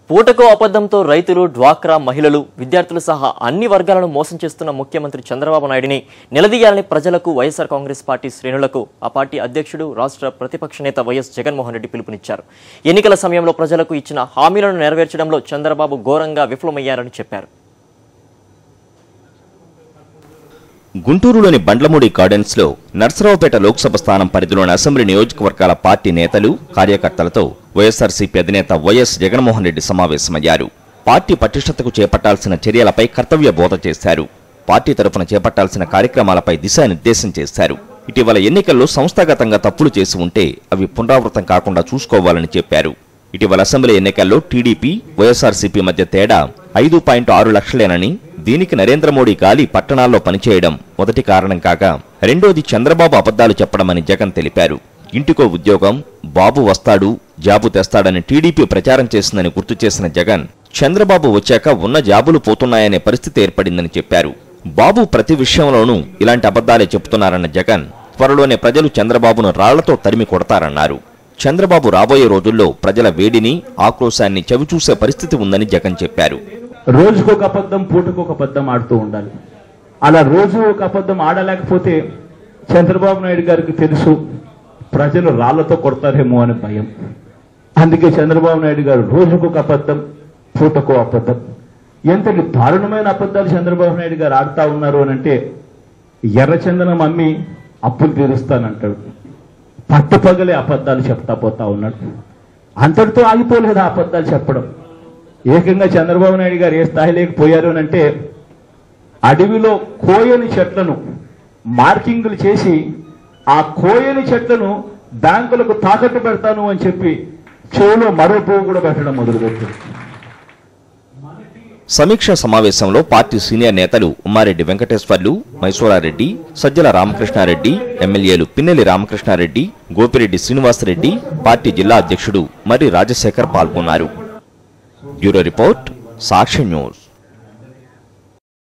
పూటకో అబద్ధంతో రైతులు డ్వాక్రా మహిళలు విద్యార్థులు సహా అన్ని వర్గాలను మోసం చేస్తున్న ముఖ్యమంత్రి చంద్రబాబు నాయుడిని నిలదీయాలని ప్రజలకు వైఎస్ఆర్ కాంగ్రెస్ పార్టీ శ్రేణులకు ఆ పార్టీ అధ్యక్షుడు రాష్ట్ర ప్రతిపక్ష నేత వైఎస్ జగన్మోహన్ రెడ్డి పిలుపునిచ్చారు ఎన్నికల సమయంలో ప్రజలకు ఇచ్చిన హామీలను నెరవేర్చడంలో చంద్రబాబు ఘోరంగా విఫలమయ్యారని చెప్పారు గుంటూరులోని బండ్లమూడి గార్డెన్స్ లో నర్సరావుపేట లోక్సభ స్థానం పరిధిలోని అసెంబ్లీ నియోజకవర్గాల పార్టీ నేతలు కార్యకర్తలతో వైఎస్ఆర్సీపీ అధినేత వైఎస్ జగన్మోహన్ రెడ్డి సమావేశమయ్యారు పార్టీ పటిష్టతకు చేపట్టాల్సిన చర్యలపై కర్తవ్య బోధ చేశారు పార్టీ తరఫున చేపట్టాల్సిన కార్యక్రమాలపై దిశానిర్దేశం చేశారు ఇటీవల ఎన్నికల్లో సంస్థాగతంగా తప్పులు చేసి ఉంటే అవి పునరావృతం కాకుండా చూసుకోవాలని చెప్పారు ఇటీవల అసెంబ్లీ ఎన్నికల్లో టీడీపీ వైఎస్ఆర్సీపీ మధ్య తేడా ఐదు పాయింట్ ఆరు లక్షలేనని దీనికి నరేంద్ర మోడీ గాలి పట్టణాల్లో పనిచేయడం మొదటి కారణం కాగా రెండోది చంద్రబాబు అబద్ధాలు చెప్పడమని జగన్ తెలిపారు ఇంటికో ఉద్యోగం బాబు వస్తాడు జాబు తెస్తాడని టీడీపీ ప్రచారం చేసిందని గుర్తు చేసిన జగన్ చంద్రబాబు వచ్చాక ఉన్న జాబులు పోతున్నాయనే పరిస్థితి ఏర్పడిందని చెప్పారు బాబు ప్రతి విషయంలోనూ ఇలాంటి అబద్ధాలే చెబుతున్నారన్న జగన్ త్వరలోనే ప్రజలు చంద్రబాబును రాళ్లతో తరిమి కొడతారన్నారు చంద్రబాబు రాబోయే రోజుల్లో ప్రజల వేడిని ఆక్రోశాన్ని చవిచూసే పరిస్థితి ఉందని జగన్ చెప్పారు రోజుకు ఒక అబద్ధం పూటకు ఒక అబద్ధం ఆడుతూ ఉండాలి అలా రోజు ఒక అబద్ధం ఆడలేకపోతే చంద్రబాబు నాయుడు గారికి తెలుసు ప్రజలు రాళ్లతో కొడతారేమో అని భయం అందుకే చంద్రబాబు నాయుడు గారు రోజుకు ఒక అబద్ధం పూటకు అబద్ధం ఎంతటి దారుణమైన అబద్ధాలు చంద్రబాబు నాయుడు గారు ఆడుతా ఉన్నారు అని అంటే ఎర్రచందనం అమ్మి అప్పులు తీరుస్తానంటాడు పట్టుపగలే అబద్ధాలు చెప్తా పోతా ఉన్నాడు అంతటితో ఆగిపోలేదు ఆ అబద్ధాలు చెప్పడం ఏకంగా చంద్రబాబు నాయుడు గారు ఏ స్థాయిలోకి పోయారు అని అంటే అడవిలో కోయని చెట్లను మార్కింగులు చేసి ఆ కోయని చెట్లను బ్యాంకులకు తాకట్టు పెడతాను అని చెప్పి చెవులో మరో పువ్వు కూడా పెట్టడం మొదలుపెట్టింది సమీక్ష సమావేశంలో పార్టీ సీనియర్ నేతలు ఉమ్మారెడ్డి వెంకటేశ్వర్లు మైసూరారెడ్డి సజ్జల రామకృష్ణారెడ్డి ఎమ్మెల్యేలు పిన్నెల్లి రామకృష్ణారెడ్డి గోపిరెడ్డి శ్రీనివాసరెడ్డి పార్టీ జిల్లా అధ్యక్షుడు మరి రాజశేఖర్ పాల్గొన్నారు బ్యూరో రిపోర్ట్ సాక్షి న్యూస్